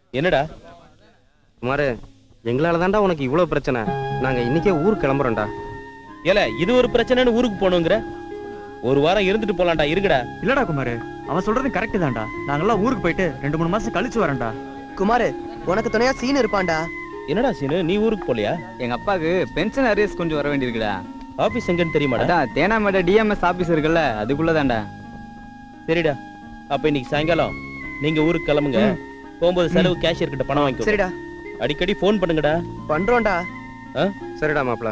என்னடா குமாரு எங்களால தான்டா உனக்கு இவ்வளவு பிரச்சனை நாங்க இன்னைக்கே ஊருக்கு கிளம்புறோம்டா ஏல இது ஒரு பிரச்சனைன்னு ஊருக்கு போகணுங்கிற ஒரு வாரம் இருந்துட்டு போலாம்டா இருங்கடா இல்லடா குமாரு அவன் சொல்றது கரெக்ட் தான்டா நாங்கெல்லாம் ஊருக்கு போயிட்டு ரெண்டு மூணு மாசம் கழிச்சு வரேன்டா குமாரு உனக்கு துணையா சீன் இருப்பான்டா என்னடா சீனு நீ ஊருக்கு போலியா எங்க அப்பாவுக்கு பென்ஷன் அரியர்ஸ் கொஞ்சம் வர வேண்டியிருக்குடா ஆபீஸ் எங்கன்னு தெரியுமாடா அதான் தேனாமேட டிஎம்எஸ் ஆபீஸ் இருக்குல்ல அதுக்குள்ளதான்டா சரிடா அப்ப இன்னைக்கு சாயங்காலம் நீங்க ஊருக்கு கிளம்புங்க போகும்போது செலவு கேஷியர் கிட்ட பணம் வாங்கிக்கோ சரிடா அடிக்கடி ஃபோன் பண்ணுங்கடா பண்றோம்டா சரிடா மாப்ள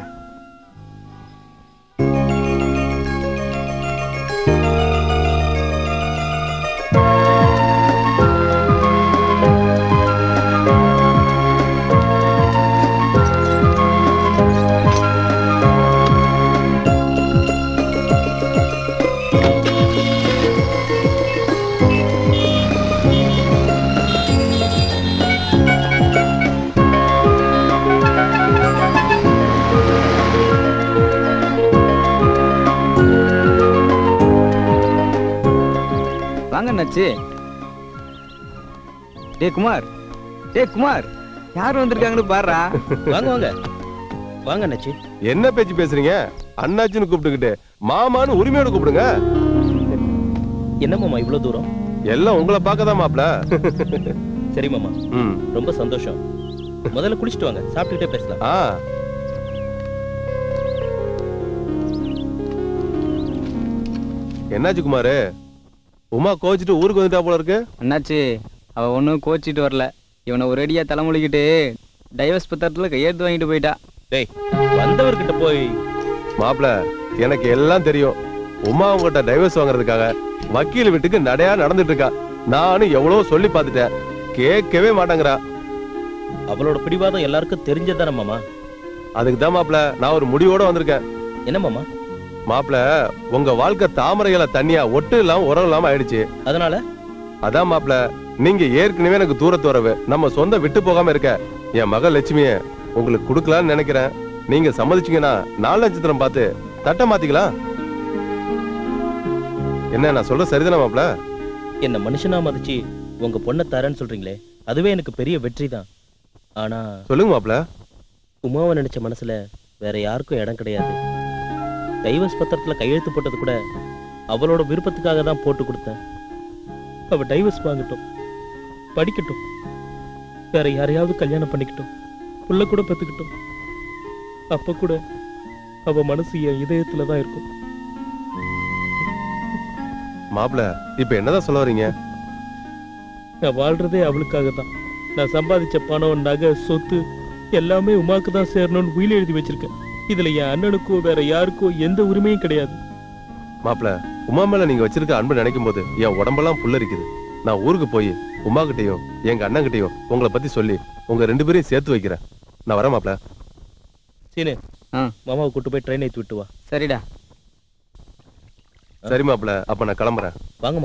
வாங்க அண்ணாச்சி டே குமார் டே குமார் யார் வந்திருக்காங்கன்னு பாருடா வாங்க வாங்க வாங்க அண்ணாச்சி என்ன பேச்சு பேசுறீங்க அண்ணாச்சின்னு கூப்பிட்டுக்கிட்டு மாமான்னு உரிமையோட கூப்பிடுங்க என்ன மாமா இவ்வளவு தூரம் எல்லாம் உங்களை பார்க்க தான் மாப்ள சரி மாமா ம் ரொம்ப சந்தோஷம் முதல்ல குளிச்சிட்டு வாங்க சாப்பிட்டுக்கிட்டே பேசலாம் ஆ என்னாச்சு குமாரு உமா கோச்சிட்டு ஊருக்கு வந்துட்டா போல இருக்கு அண்ணாச்சி அவ ஒன்றும் கோச்சிட்டு வரல இவனை ஒரு அடியா தலைமொழிக்கிட்டு டைவர்ஸ் பத்திரத்துல கையெழுத்து வாங்கிட்டு போயிட்டா டேய் வந்தவர்கிட்ட போய் மாப்ள எனக்கு எல்லாம் தெரியும் உமா உங்ககிட்ட டைவர்ஸ் வாங்குறதுக்காக வக்கீல் வீட்டுக்கு நடையா நடந்துட்டு இருக்கா நானும் எவ்வளவு சொல்லி பார்த்துட்டேன் கேட்கவே மாட்டேங்கிறா அவளோட பிடிவாதம் எல்லாருக்கும் தெரிஞ்சதானே மாமா அதுக்கு தான் மாப்ள நான் ஒரு முடிவோட வந்திருக்கேன் என்ன மாமா மாப்ள உங்க வாழ்க்கை தாமரைகளை தண்ணியா ஒட்டு இல்லாம உரம் இல்லாம ஆயிடுச்சு அதனால அதான் மாப்ள நீங்க ஏற்கனவே எனக்கு தூரத்து வரவு நம்ம சொந்த விட்டு போகாம இருக்க என் மகள் லட்சுமிய உங்களுக்கு கொடுக்கலாம்னு நினைக்கிறேன் நீங்க சம்மதிச்சீங்கன்னா நாலு நட்சத்திரம் பார்த்து தட்டை மாத்திக்கலாம் என்ன நான் சொல்ற சரிதானே மாப்ள என்ன மனுஷனா மதிச்சு உங்க பொண்ணை தரேன்னு சொல்றீங்களே அதுவே எனக்கு பெரிய வெற்றி தான் ஆனா சொல்லுங்க மாப்ள உமாவை நினைச்ச மனசுல வேற யாருக்கும் இடம் கிடையாது டைவர்ஸ் பத்திரத்துல கையெழுத்து போட்டது கூட அவளோட விருப்பத்துக்காக தான் போட்டு கொடுத்தேன் அவ டைவர்ஸ் வாங்கட்டும் படிக்கட்டும் வேற யாரையாவது கல்யாணம் பண்ணிக்கட்டும் புள்ள கூட பெத்துக்கட்டும் அப்ப கூட அவ மனசு என் இதயத்துல தான் இருக்கும் மாப்ள இப்ப என்னதான் சொல்ல வரீங்க நான் வாழ்றதே அவளுக்காக தான் நான் சம்பாதிச்ச பணம் நகை சொத்து எல்லாமே உமாக்கு தான் சேரணும்னு உயில் எழுதி வச்சிருக்கேன் இதுல என் அண்ணனுக்கோ வேற யாருக்கோ எந்த உரிமையும் கிடையாது மாப்ள உமா மேல நீங்க வச்சிருக்க அன்பு நினைக்கும் போது என் உடம்பெல்லாம் புல்லரிக்குது நான் ஊருக்கு போய் உமா கிட்டயும் எங்க அண்ணன் கிட்டயும் உங்களை பத்தி சொல்லி உங்க ரெண்டு பேரையும் சேர்த்து வைக்கிறேன் நான் வரேன் மாப்ள சீனு ஆ. மாமாவை கூட்டு போய் ட்ரெயின் ஏற்றி விட்டு வா சரிடா சரி மாப்ள அப்ப நான் கிளம்புறேன் வாங்க